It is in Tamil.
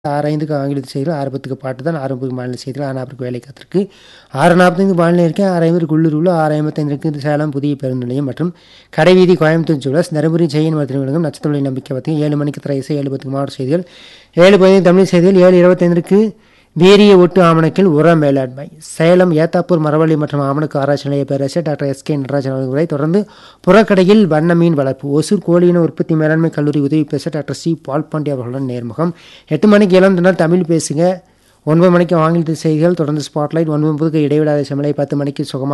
ஆறு ஐந்துக்கு ஆங்கிலத்தில் செய்திகள் ஆறு பத்துக்கு பாட்டு தான் ஆறு முப்பதுக்கு மாநில செய்திகள் ஆறு நாற்பதுக்கு வேலை காத்திருக்கு ஆறு நாற்பத்தைந்து வானிலை இருக்கேன் ஆறு ஐம்பதுக்கு உள்ளூரில் ஆறு ஐம்பத்தைந்துக்கு சேலம் புதிய பேருந்து நிலையம் மற்றும் கடைவீதி கோயம்புத்தூர் ஜுவலர்ஸ் தருமபுரி ஜெயின் மருத்துவ விளங்கும் நட்சத்திர நம்பிக்கை பற்றி ஏழு மணிக்கு திரை இசை ஏழு பத்துக்கு மாவட்ட செய்திகள் ஏழு பதினைந்து தமிழ் செய்திகள் ஏழு இருபத்தைந்திற்கு வீரிய ஒட்டு ஆமணக்கில் உர மேலாண்மை சேலம் ஏத்தாப்பூர் மரவள்ளி மற்றும் ஆமணக்கு ஆராய்ச்சி நிலைய பேரரசர் டாக்டர் எஸ் கே நடராஜன் அவர்கள் உரை தொடர்ந்து புறக்கடையில் வண்ண மீன் வளர்ப்பு ஒசூர் கோழியின உற்பத்தி மேலாண்மை கல்லூரி உதவி பேச டாக்டர் சி பால் பாண்டி அவர்களுடன் நேர்முகம் எட்டு மணிக்கு இளம் தினம் தமிழ் பேசுங்க ஒன்பது மணிக்கு ஆங்கிலத்தில் செய்திகள் தொடர்ந்து ஸ்பாட்லைட் ஒன்பது முப்பதுக்கு இடைவிடாத செமலை பத்து மணிக்கு சுகமா